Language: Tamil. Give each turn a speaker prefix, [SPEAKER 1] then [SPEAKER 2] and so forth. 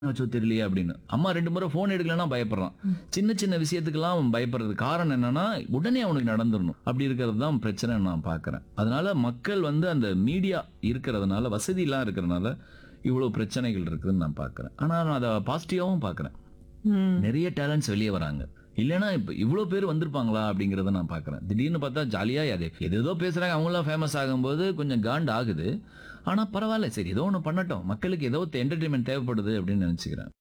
[SPEAKER 1] ஆச்சோ தெரியலையே அப்படின்னு அம்மா ரெண்டு முறை ஃபோன் எடுக்கலன்னா பயப்படுறான் சின்ன சின்ன விஷயத்துக்கெல்லாம் அவன் பயப்படுறது காரணம் என்னன்னா உடனே அவனுக்கு நடந்துடணும் அப்படி இருக்கிறது தான் பிரச்சனை நான் பார்க்கறேன் அதனால மக்கள் வந்து அந்த மீடியா இருக்கிறதுனால வசதியெல்லாம் இருக்கிறதுனால இவ்வளவு பிரச்சனைகள் இருக்குதுன்னு நான் பார்க்கறேன் ஆனா நான் அதை பாசிட்டிவாவும் பார்க்கறேன்
[SPEAKER 2] ம்.
[SPEAKER 1] நிறைய டேலண்ட்ஸ் வெளியே வராங்க இல்லைன்னா இப்போ இவ்வளோ பேர் வந்திருப்பாங்களா அப்படிங்கிறத நான் பார்க்குறேன் திடீர்னு பார்த்தா ஜாலியாக அது எதேதோ பேசுகிறாங்க அவங்களாம் ஃபேமஸ் ஆகும்போது கொஞ்சம் காண்ட் ஆகுது ஆனால் பரவாயில்ல சரி ஏதோ ஒன்று பண்ணட்டும் மக்களுக்கு ஏதோ என்டர்டைன்மெண்ட் தேவைப்படுது அப்படின்னு நினச்சிக்கிறேன்